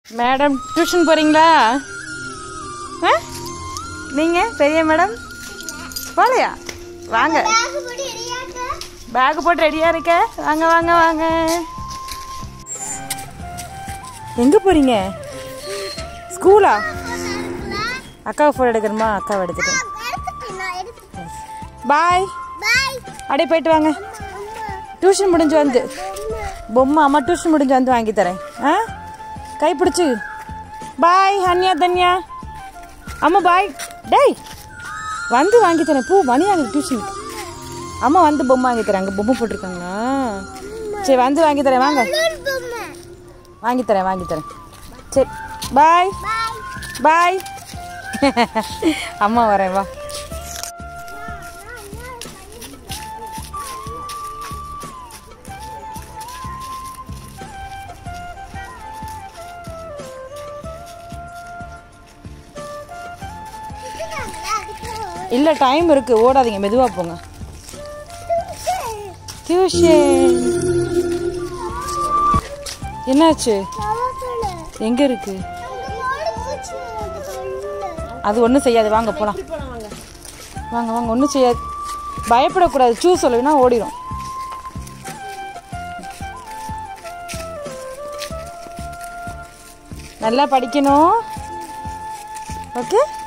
madam tuition போகிறீங்களா ஆ நீங்கள் பெரிய மேடம் போகலையா வாங்க பேக் போட்டு ரெடியாக இருக்க வாங்க வாங்க வாங்க எங்கே போகிறீங்க ஸ்கூலா அக்காவை ஃபோட்டோ எடுக்கணுமா அக்காவை எடுத்துட்டேன் பாய் அப்படியே போயிட்டு வாங்க டியூஷன் முடிஞ்சு வந்து பொம்மை அம்மா டியூஷன் முடிஞ்சு வந்து வாங்கி தரேன் ஆ கை பிடிச்சு பாய் ஹன்யா தன்யா அம்மா பாய் டேய் வந்து வாங்கி தரேன் பூ மணி ஆகுது டியூஷன் அம்மா வந்து பொம்மை வாங்கி தரேன் அங்கே பொம்மை போட்டிருக்காங்களா சரி வந்து வாங்கி தரேன் வாங்க வாங்கி தரேன் வாங்கி தரேன் சரி பாய் பாய் அம்மா வரேன் வா இல்லை டைம் இருக்கு ஓடாதீங்க மெதுவாக போங்க டியூஷன் என்னாச்சு எங்கே இருக்கு அது ஒன்றும் செய்யாது வாங்க போகலாம் வாங்க வாங்க ஒன்றும் செய்யாது பயப்படக்கூடாது சூ சொல்லுன்னா ஓடிடும் நல்லா படிக்கணும் ஓகே